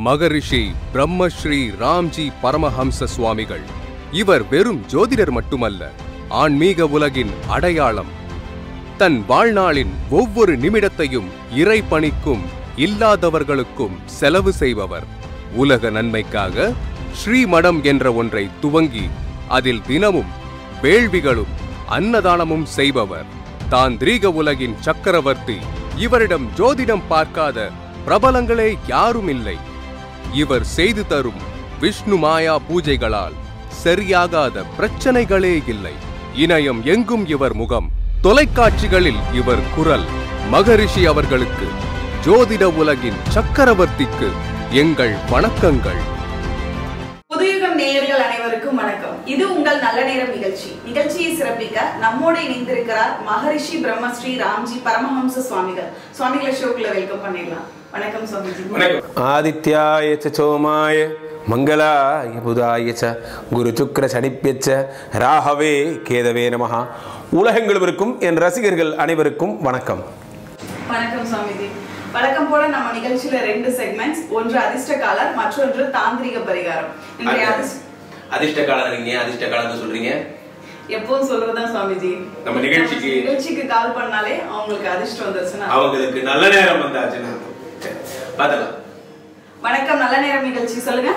மகரிஷி பிரம்மஸ்ரீ ராம்ஜி பரமஹம்ச சுவாமிகள் இவர் வெறும் ஜோதிடர் மட்டுமல்ல ஆன்மீக உலகின் அடையாளம் தன் வாழ்நாளின் ஒவ்வொரு நிமிடத்தையும் இறை பணிக்கும் இல்லாதவர்களுக்கும் செலவு செய்பவர் உலக நன்மைக்காக ஸ்ரீமடம் என்ற ஒன்றை துவங்கி அதில் தினமும் வேள்விகளும் அன்னதானமும் செய்பவர் தாந்திரீக உலகின் சக்கரவர்த்தி இவரிடம் ஜோதிடம் பார்க்காத பிரபலங்களே யாரும் இல்லை இவர் செய்து தரும் விஷ்ணு மாயா பூஜைகளால் சரியாகாத பிரச்சனைகளே இல்லை இணையம் எங்கும் இவர் முகம் தொலைக்காட்சிகளில் இவர் குரல் மகரிஷி அவர்களுக்கு ஜோதிட உலகின் சக்கரவர்த்திக்கு எங்கள் வணக்கங்கள் புதுயுகம் நேயர்கள் அனைவருக்கும் வணக்கம் இது உங்கள் நல்ல நேரம் நிகழ்ச்சி நிகழ்ச்சியை சிறப்பிக்க நம்மோடு இணைந்திருக்கிறார் மகரிஷி பிரம்மஸ்ரீ ராம்ஜி பரமஹம்ச சுவாமிகள் சுவாமிகளை ஷோக்குள்ள வெல்கம் பண்ணிடலாம் வணக்கம் சுவாமிஜி ஆதித்யாய ச சோமாய மங்களாய புதாய ச குரு சுக்கர சனிப்பியச்ச ராகவே கேதவே நமஹா உலகங்களுவருக்கும் என் ரசிகர்கள் அனைவருக்கும் வணக்கம் வணக்கம் சுவாமிஜி வழக்கம் போல நம்ம நிகழ்ச்சியில ரெண்டு செக்மெண்ட்ஸ் ஒன்று அதிர்ஷ்டகாலர் மற்றொன்று தாந்திரிக பரிகாரம் இன்றைய அதிர்ஷ்ட அதிர்ஷ்ட காலம் இருக்கீங்க அதிர்ஷ்ட காலத்தை சொல்றீங்க எப்பவும் சொல்றதுதான் சுவாமிஜி நம்ம நிகழ்ச்சிக்கு- நிகழ்ச்சிக்கு கால் பண்ணாலே அவங்களுக்கு அதிர்ஷ்டம் வந்துருச்சுன்னா அவங்களுக்கு நல்ல நேரம் வந்தாச்சுன்னா பார்த்துக்கலாம் வணக்கம் நல்ல நேரம் நிகழ்ச்சி சொல்லுங்க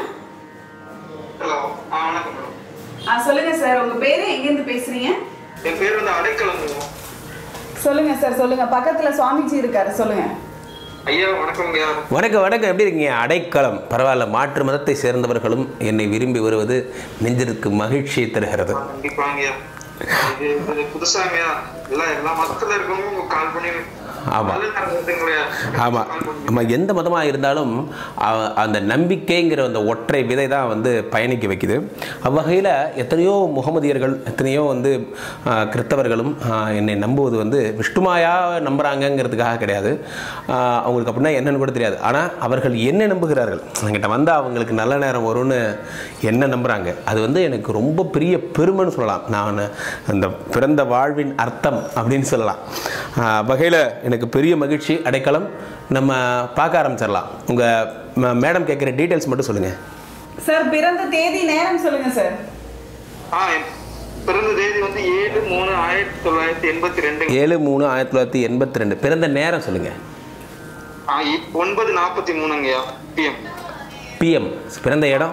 ஹலோ ஆ வணக்கம் மேடம் ஆ சொல்லுங்க சார் உங்க பேரு எங்க இருந்து பேசுறீங்க என் பேர் வந்து அடைக்கலம் சொல்லுங்க சார் சொல்லுங்க பக்கத்துல சுவாமிஜி இருக்காரு சொல்லுங்க ஐயா வணக்கம் ஐயா வணக்கம் வணக்கம் எப்படி இருக்கீங்க அடைக்கலம் பரவாயில்ல மாற்று மதத்தை சேர்ந்தவர்களும் என்னை விரும்பி வருவது நெஞ்சிற்கு மகிழ்ச்சியை தருகிறது கண்டிப்பாங்க ஐயா இது இது புதுசாங்கய்யா எல்லாம் எல்லா மதத்துல இருக்கவங்க கால் பண்ணி ஆமா. நல்ல நேரத்துக்குங்கய்யா. ஆமாம் கால் பண்ணி நம்ம எந்த மதமாக இருந்தாலும் அ- அந்த நம்பிக்கைங்கிற அந்த ஒற்றை விதை தான் வந்து பயணிக்க வைக்குது அவ்வகையில் எத்தனையோ முகமதியர்கள் எத்தனையோ வந்து ஆ, கிறிஸ்தவர்களும் ஆ, என்னை நம்புவது வந்து விஷ்ணுமாயா நம்புகிறாங்கங்கிறதுக்காக கிடையாது ஆ, அவங்களுக்கு அப்படின்னா என்னன்னு கூட தெரியாது ஆனால் அவர்கள் என்ன நம்புகிறார்கள் என்கிட்ட வந்தால் அவங்களுக்கு நல்ல நேரம் வரும்னு என்ன நம்புகிறாங்க அது வந்து எனக்கு ரொம்ப பெரிய பெருமைன்னு சொல்லலாம் நான் அந்த பிறந்த வாழ்வின் அர்த்தம் அப்படின்னு சொல்லலாம் வகையில் எனக்கு பெரிய மகிழ்ச்சி அடைக்கலம் நம்ம பார்க்க ஆரம்பிச்சிடலாம் உங்கள் மேடம் கேட்குற டீட்டெயில்ஸ் மட்டும் சொல்லுங்கள் சார் பிறந்த தேதி நேரம் சொல்லுங்க சார் ஆ என் பிறந்த தேதி வந்து ஏழு மூணு ஆயிரத்தி தொள்ளாயிரத்தி எண்பத்தி ரெண்டு ஏழு மூணு ஆயிரத்தி தொள்ளாயிரத்தி எண்பத்தி ரெண்டு பிறந்த நேரம் சொல்லுங்கள் ஆ, இ- ஒன்பது நாற்பத்தி மூணுங்கய்யா பிஎம் பிஎம் பிறந்த இடம்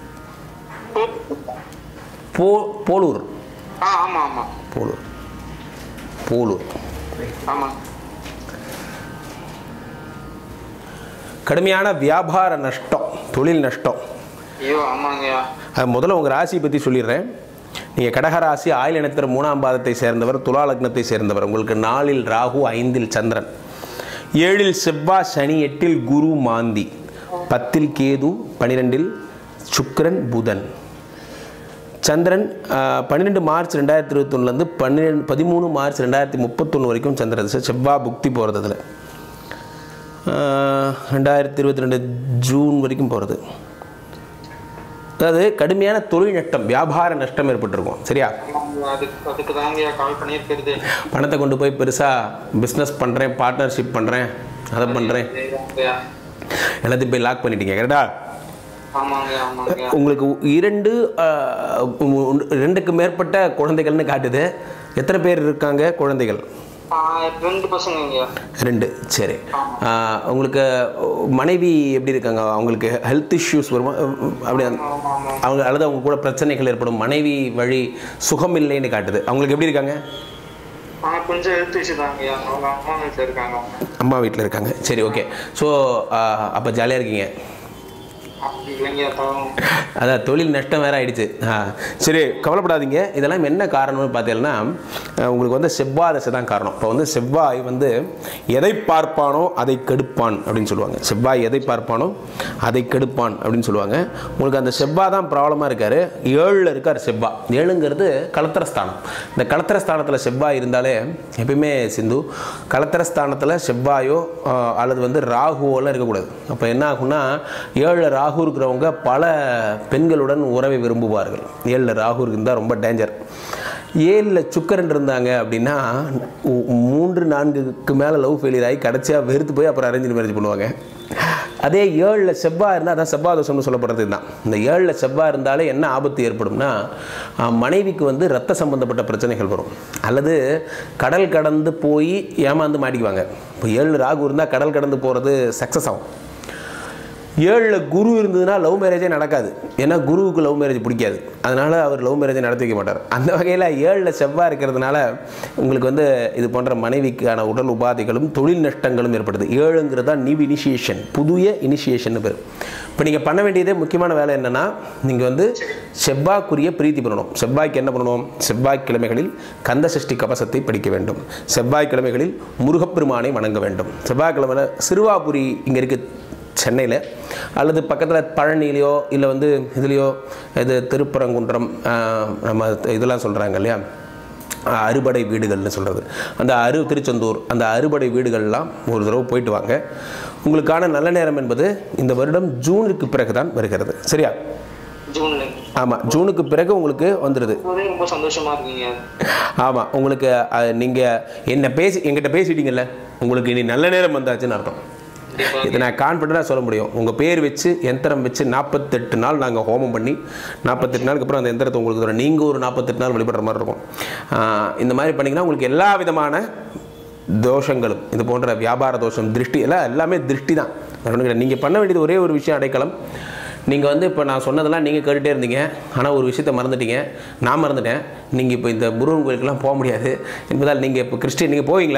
போ போலூர் ஆ ஆமா ஆமா போலூர் போலூர் ஆமா கடுமையான வியாபார நஷ்டம் தொழில் நஷ்டம் ஐயோ ஆமாங்கய்யா அது முதல்ல உங்கள் ராசியை பற்றி சொல்லிடுறேன் நீங்கள் கடகராசி ஆயில் இனத்திற மூணாம் பாதத்தை சேர்ந்தவர் துலா லக்னத்தை சேர்ந்தவர் உங்களுக்கு நாலில் ராகு ஐந்தில் சந்திரன் ஏழில் செவ்வாய் சனி எட்டில் குரு மாந்தி பத்தில் கேது பனிரெண்டில் சுக்கிரன் புதன் சந்திரன் பன்னிரெண்டு மார்ச் ரெண்டாயிரத்தி இருபத்தொன்னுலேருந்து பன்னிரெண்டு பதிமூணு மார்ச் ரெண்டாயிரத்தி முப்பத்தொன்று வரைக்கும் சந்திர திசை செவ்வாய் புக்தி போகிறது அதில் ரெண்டாயிரத்தி இருபத்தி ரெண்டு ஜூன் வரைக்கும் போகிறது அதாவது கடுமையான தொழில் நஷ்டம் வியாபார நஷ்டம் ஏற்பட்டிருக்கும் சரியா ஆமாங்கய்யா, அதுக்கு அதுக்கு தாங்கய்யா கால் பண்ணியிருக்கிறது பணத்தை கொண்டு போய் பெருசாக பிஸ்னஸ் பண்ணுறேன் பார்ட்னர்ஷிப் பண்ணுறேன் அதை பண்ணுறேன் சரிங்கய்யா. எல்லாத்தையும் போய் லாக் பண்ணிட்டீங்க கரெக்டா ஆமாங்கய்யா ஆமாங்கய்யா உங்களுக்கு இரண்டு ஆஹ், உ- ரெண்டுக்கு மேற்பட்ட குழந்தைகள்னு காட்டுது எத்தனை பேர் இருக்காங்க குழந்தைகள் ஆ, ரெண்டு பசங்கங்கய்யா ரெண்டு சரி ஆஹ், உங்களுக்கு மனைவி எப்படி இருக்காங்க அவங்களுக்கு ஹெல்த் இஷ்யூஸ் வருமா அப்படி அந்த- ஆமா ஆமா அவங்க அல்லது அவங்க கூட பிரச்சனைகள் ஏற்படும் மனைவி வழி சுகம் இல்லைன்னு காட்டுது அவங்களுக்கு எப்படி இருக்காங்க ஆ கொஞ்சம் எடுத்து வச்சுதாங்கய்யா அவங்க அம்மா வீட்டில் இருக்காங்க அம்மா வீட்டில் இருக்காங்க சரி ஓகே ஸோ அப்போ ஜாலியாக இருக்கீங்க அப்படி இல்லைங்கய்யா பாவம் அதான் தொழில் நஷ்டம் வேற ஆயிடுச்சு ஆ, சரி கவலைப்படாதீங்க இதெல்லாம் என்ன காரணம்னு பார்த்தீங்கன்னா அஹ், உங்களுக்கு வந்து செவ்வாய் தசை தான் காரணம் இப்போ வந்து செவ்வாய் வந்து எதை பார்ப்பானோ அதை கெடுப்பான் அப்படின்னு சொல்லுவாங்க செவ்வாய் எதை பார்ப்பானோ அதை கெடுப்பான் அப்படின்னு சொல்லுவாங்க உங்களுக்கு அந்த செவ்வாய் தான் ப்ராப்ளமாக இருக்காரு ஏழில் இருக்கார் செவ்வாய் ஏழுங்கிறது கலத்திரஸ்தானம் இந்த கலத்திரஸ்தானத்தில் செவ்வாய் இருந்தாலே எப்பயுமே சிந்து கலத்திரஸ்தானத்தில் செவ்வாயோ ஆஹ், அல்லது வந்து ராகுவோலாம் இருக்கக்கூடாது அப்போ என்ன ஆகும்னா ஏழில் ராகு இருக்கிறவங்க பல பெண்களுடன் உறவை விரும்புவார்கள் ஏழில் ராகு இருந்தால் ரொம்ப டேஞ்சர் ஏழில் சுக்கரன் இருந்தாங்க அப்படின்னா உ- மூன்று நான்குக்கு மேலே லவ் ஃபெயிலியர் ஆகி கடைசியாக வெறுத்து போய் அப்புறம் அரேஞ்ச் மேரேஜ் பண்ணுவாங்க அதே ஏழில் செவ்வாய் இருந்தால் அதான் செவ்வாய் தோஷம்னு சொல்லப்படுறது தான் இந்த ஏழில் செவ்வாய் இருந்தாலே என்ன ஆபத்து ஏற்படும்னா ஆஹ், மனைவிக்கு வந்து ரத்த சம்பந்தப்பட்ட பிரச்சனைகள் வரும் அல்லது கடல் கடந்து போய் ஏமாந்து மாட்டிக்குவாங்க இப்போ ஏழு ராகு இருந்தால் கடல் கடந்து போகிறது சக்ஸஸ் ஆகும் ஏழில் குரு இருந்ததுன்னா லவ் மேரேஜே நடக்காது ஏன்னா குருவுக்கு லவ் மேரேஜ் பிடிக்காது அதனால் அவர் லவ் மேரேஜை நடத்தி வைக்க மாட்டார் அந்த வகையில் ஏழில் செவ்வாய் இருக்கிறதுனால உங்களுக்கு வந்து இது போன்ற மனைவிக்கான உடல் உபாதைகளும் தொழில் நஷ்டங்களும் ஏற்படுது ஏழுங்கிறது தான் நியூ இனிஷியேஷன் புதிய இனிஷியேஷன் பேர் இப்போ நீங்கள் பண்ண வேண்டியதே முக்கியமான வேலை என்னென்னா நீங்கள் வந்து செவ்வாய்க்குரிய பிரீத்தி பண்ணணும் செவ்வாய்க்கு என்ன பண்ணணும் செவ்வாய்க்கிழமைகளில் கந்த சஷ்டி கவசத்தை படிக்க வேண்டும் செவ்வாய்க்கிழமைகளில் முருகப்பெருமானை வணங்க வேண்டும் செவ்வாய்க்கிழமையில் சிறுவாபுரி இங்கே இருக்குது சென்னையில் அல்லது பக்கத்தில் பழனிலையோ இல்லை வந்து இதுலேயோ இது திருப்பரங்குன்றம் ஆஹ், நம்ம இதெல்லாம் சொல்கிறாங்க இல்லையா ஆஹ், அறுபடை வீடுகள்னு சொல்கிறது அந்த அரு திருச்செந்தூர் அந்த அறுபடை வீடுகள்லாம் ஒரு தடவை போயிட்டு வாங்க உங்களுக்கான நல்ல நேரம் என்பது இந்த வருடம் ஜூனுக்கு பிறகு தான் வருகிறது சரியா ஜூன்ல ஆமாம் ஜூனுக்கு பிறகு உங்களுக்கு வந்துடுது இப்போதே ரொம்ப சந்தோஷமா இருக்குங்க ஆமாம் உங்களுக்கு நீங்கள் என்ன பேசி என்கிட்ட பேசிட்டீங்கல்ல உங்களுக்கு இனி நல்ல நேரம் வந்தாச்சுன்னு அர்த்தம் கண்டிப்பா இதை நான் கான்ஃபிடண்டாக சொல்ல முடியும் உங்கள் பேர் வச்சு யந்திரம் வச்சு நாற்பத்தெட்டு நாள் நாங்கள் ஹோமம் பண்ணி நாற்பத்தெட்டு நாளுக்கு அப்புறம் அந்த யந்திரத்தை உங்களுக்கு தரோம் நீங்கள் ஒரு நாற்பத்தெட்டு நாள் வழிபடுற மாதிரி இருக்கும் ஆஹ் இந்த மாதிரி பண்ணிங்கன்னா உங்களுக்கு எல்லா விதமான தோஷங்களும் இது போன்ற வியாபார தோஷம் திருஷ்டி எல்லாம் எல்லாமே திருஷ்டி தான் நீங்கள் பண்ண வேண்டியது ஒரே ஒரு விஷயம் அடைக்கலம் நீங்கள் வந்து இப்போ நான் சொன்னதெல்லாம் நீங்கள் கேட்டுகிட்டே இருந்தீங்க ஆனால் ஒரு விஷயத்தை மறந்துட்டீங்க நான் மறந்துட்டேன் நீங்கள் இப்போ இந்த முருகன் கோயிலுக்கெல்லாம் போக முடியாது என்பதால் நீங்கள் இப்போ கிறிஸ்டின் நீங்கள் போவீங்களா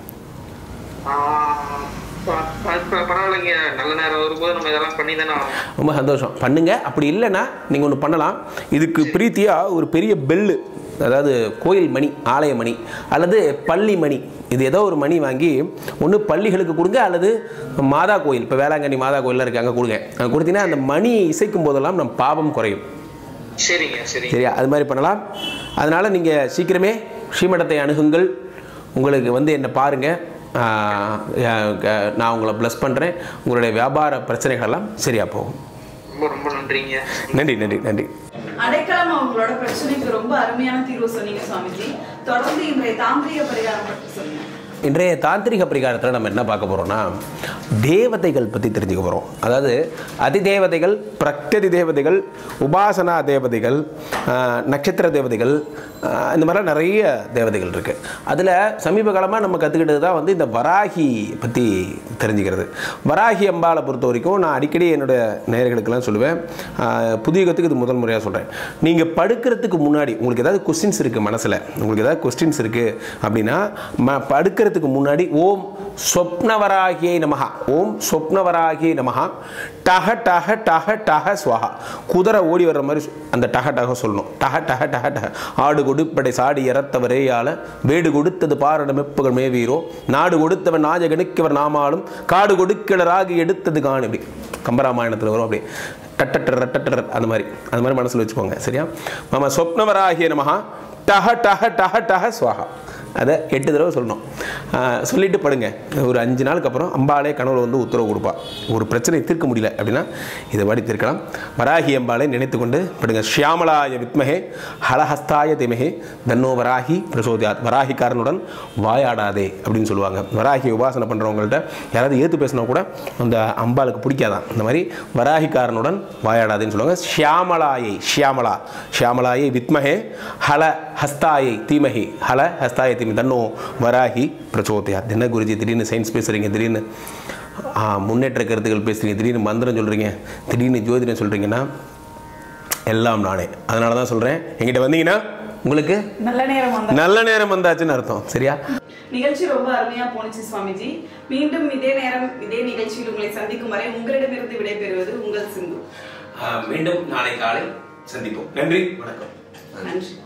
ஆஹ் ப- ப- ப- பரவாயில்லைங்க நல்ல நேரம் வரும்போது நம்ம இதெல்லாம் பண்ணி தானே ஆகணும் ரொம்ப சந்தோஷம் பண்ணுங்க அப்படி இல்லைன்னா நீங்கள் ஒன்று பண்ணலாம் இதுக்கு பிரீத்தியாக ஒரு பெரிய பெல்லு அதாவது கோயில் மணி ஆலய மணி அல்லது பள்ளி மணி இது ஏதோ ஒரு மணி வாங்கி ஒன்று பள்ளிகளுக்கு கொடுங்க அல்லது மாதா கோயில் இப்போ வேளாங்கண்ணி மாதா கோயிலில் இருக்கு அங்கே கொடுங்க அங்கே கொடுத்தீங்கன்னா அந்த மணி இசைக்கும் போதெல்லாம் நம் பாவம் குறையும் சரிங்க சரிங்க சரியா அது மாதிரி பண்ணலாம் அதனால் நீங்கள் சீக்கிரமே ஸ்ரீமடத்தை அணுகுங்கள் உங்களுக்கு வந்து என்னை பாருங்கள் நான் உங்களை ப்ளஸ் பண்ணுறேன் உங்களுடைய வியாபார பிரச்சனைகள் எல்லாம் சரியாக போகும் ரொம்ப ரொம்ப நன்றிங்க நன்றி நன்றி நன்றி அடைக்கலம் அவங்களோட பிரச்சனைக்கு ரொம்ப அருமையான தீர்வு சொன்னீங்க சுவாமிஜி தொடர்ந்து இன்றைய தாந்திரிக பரிகாரம் பற்றி சொல்லுங்க இன்றைய தாந்திரிக பரிகாரத்தில் நம்ம என்ன பார்க்க போகிறோம்னா தேவதைகள் பற்றி தெரிஞ்சுக்க போகிறோம் அதாவது அதிதேவதைகள் பிரக்தி தேவதைகள் உபாசனா தேவதைகள் ஆஹ், நட்சத்திர தேவதைகள் ஆஹ், இந்த மாதிரிலாம் நிறைய தேவதைகள் இருக்குது அதில் சமீப காலமாக நம்ம கற்றுக்கிட்டது தான் வந்து இந்த வராகி பற்றி தெரிஞ்சுக்கிறது வராகி அம்பாளை பொறுத்த வரைக்கும் நான் அடிக்கடி என்னோட நேயர்களுக்கெல்லாம் சொல்லுவேன் ஆஹ், புதிய யுகத்துக்கு இது முதல் முறையாக சொல்கிறேன் நீங்கள் படுக்கிறதுக்கு முன்னாடி உங்களுக்கு ஏதாவது கொஸ்டின்ஸ் இருக்குது மனசில் உங்களுக்கு ஏதாவது கொஸ்டின்ஸ் இருக்குது அப்படின்னா ம படுக்கிறதுக்கு முன்னாடி ஓம் சொப்னவராகியை நமஹா ஓம் சொப்னவராகியை நமஹா டஹ டஹ டஹ டஹ ஸ்வஹா குதிரை ஓடி வர்ற மாதிரி சொ- அந்த டஹ டஹ சொல்லணும் டஹ டஹ டஹ டஹ ஆடு கொடுப்படை சாடி இறத்தவரேயால வேடு கொடுத்தது பாரட மெப்புகள் மேவீரோ நாடு கொடுத்தவன் நாயகனுக்கவர் நாமாலும் காடு கொடுக்கிழராகி எடுத்தது காணு இப்படி கம்பராமாயணத்தில் வரும் அப்படி டட்டட்டர் ரட்டட்டர் அந்த மாதிரி அந்த மாதிரி மனசில் வச்சுக்கோங்க சரியா மாமா சொப்னவராகிய நமஹா டஹ டஹ டஹ டஹ ஸ்வாஹா அதை எட்டு தடவை சொல்லணும் ஆஹ் சொல்லிட்டு படுங்க ஒரு அஞ்சு நாளுக்கு அப்புறம் அம்பாளே கனவுல வந்து உத்தரவு கொடுப்பா ஒரு பிரச்சனை தீர்க்க முடியல அப்படின்னா இதை மாதிரி தீர்க்கலாம் வராகி அம்பாளை நினைத்து கொண்டு படுங்க ஷியாமலாய வித்மகே ஹலஹஸ்தாய திமகே தன்னோ வராகி பிரசோதியாத் வராகிக்காரனுடன் வாயாடாதே அப்படின்னு சொல்லுவாங்க வராகி உபாசனை பண்ணுறவங்கள்ட்ட யாராவது ஏற்று பேசினா கூட அந்த அம்பாளுக்கு பிடிக்காதான் இந்த மாதிரி வராகிக்காரனுடன் வாயாடாதேன்னு சொல்லுவாங்க ஷியாமலாயை ஷியாமலா ஷியாமலாயை வித்மகே ஹல ஹஸ்தாயை தீமகி ஹல ஹஸ்தாயை தீமி தன்னோ வராகி பிரச்சோதயாத் என்ன குருஜி திடீர்னு சயின்ஸ் பேசுகிறீங்க திடீர்னு ஆ, முன்னேற்ற கருத்துக்கள் பேசுகிறீங்க திடீர்னு மந்திரம் சொல்கிறீங்க திடீர்னு ஜோதிடம் சொல்கிறீங்கன்னா எல்லாம் நானே அதனால தான் சொல்கிறேன் என்கிட்ட வந்தீங்கன்னா உங்களுக்கு நல்ல நேரம் வந்த நல்ல நேரம் வந்தாச்சுன்னு அர்த்தம் சரியா நிகழ்ச்சி ரொம்ப அருமையா போணுச்சு சுவாமிஜி மீண்டும் இதே நேரம் இதே நிகழ்ச்சியில் உங்களை சந்திக்கும் வரை உங்களிடமிருந்து விடைபெறுவது உங்கள் சிந்து மீண்டும் நாளை காலை சந்திப்போம் நன்றி வணக்கம் நன்றி